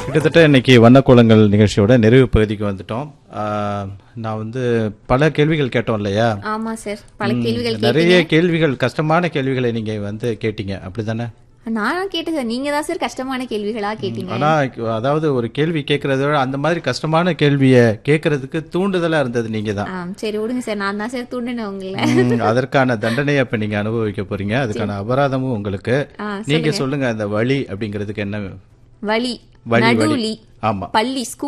கிட்டத்தட்ட இன்னைக்கு வண்ணக்கோலங்கள் நிகழ்ச்சியோட நிறைவு பகுதிக்கு வந்துட்டோம் ஆஹ், நான் வந்து பல கேள்விகள் கேட்டோம் இல்லையா ஆமா சார் பல கேள்விகள் நிறைய கேள்விகள் கஷ்டமான கேள்விகளை நீங்க வந்து கேட்டீங்க அப்படிதானே நான் கேட்டேன் சார் நீங்க தான் சார் கஷ்டமான கேள்விகளா கேட்டீங்க ஆனா அதாவது ஒரு கேள்வி கேட்கறத விட அந்த மாதிரி கஷ்டமான கேள்வியை கேட்கறதுக்கு தூண்டுதலா இருந்தது நீங்க தான் ஆ, சரி விடுங்க சார் நான் தான் சார் தூண்டினேன் உங்களை ம், அதற்கான தண்டனையை அப்ப நீங்க அனுபவிக்க போறீங்க அதுக்கான அபராதமும் உங்களுக்கு ஆ, நீங்க சொல்லுங்க அந்த வழி அப்படிங்கிறதுக்கு என்ன வழி வழி வழி நடுவுலி ஆமா பள்ளி ஸ்கூல்